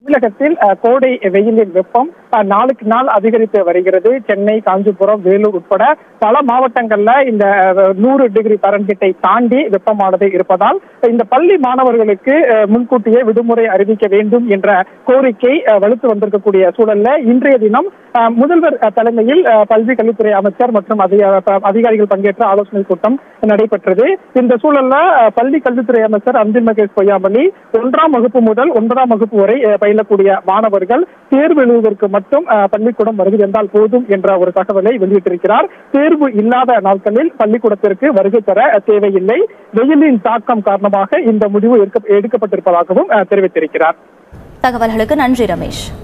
தமிழகத்தில் அஹ், கோடை வெயிலின் வெப்பம் அஹ், நாளுக்கு நாள் அதிகரித்து வருகிறது சென்னை காஞ்சிபுரம் வேலூர் உட்பட பல மாவட்டங்கள்ல இந்த அஹ், நூறு டிகிரி பரன்கிட்டை தாண்டி வெப்பமானது இருப்பதால் இந்த பள்ளி மாணவர்களுக்கு அஹ், முன்கூட்டியே விடுமுறை அறிவிக்க வேண்டும் என்ற கோரிக்கை அஹ், வலுத்து வந்திருக்கக்கூடிய சூழல்ல இன்றைய தினம் அஹ், முதல்வர் அஹ், தலைமையில் அஹ், பள்ளி கல்வித்துறை அமைச்சர் மற்றும் அதிக- ப- அதிகாரிகள் பங்கேற்ற ஆலோசனை கூட்டம் நடைபெற்றது இந்த சூழல்ல அஹ், பள்ளி கல்வித்துறை அமைச்சர் அன்பில் மகேஷ் பொய்யாமொழி ஒன்றாம் வகுப்பு முதல் ஒன்பதாம் வகுப்பு வரை அஹ், பயிலக்கூடிய மாணவர்கள் தேர்வு எழுதுவதற்கு மட்டும் அஹ், பள்ளிக்கூடம் வருகை தந்தால் போதும் என்ற ஒரு தகவலை வெளியிட்டிருக்கிறார் தேர்வு இல்லாத நாட்களில் பள்ளிக்கூடத்திற்கு வருகை தர அஹ், தேவையில்லை வெயிலின் தாக்கம் காரணமாக இந்த முடிவு எடுக்க- எடுக்கப்பட்டிருப்பதாகவும் அஹ், தெரிவித்திருக்கிறார் தகவல்களுக்கு நன்றி ரமேஷ்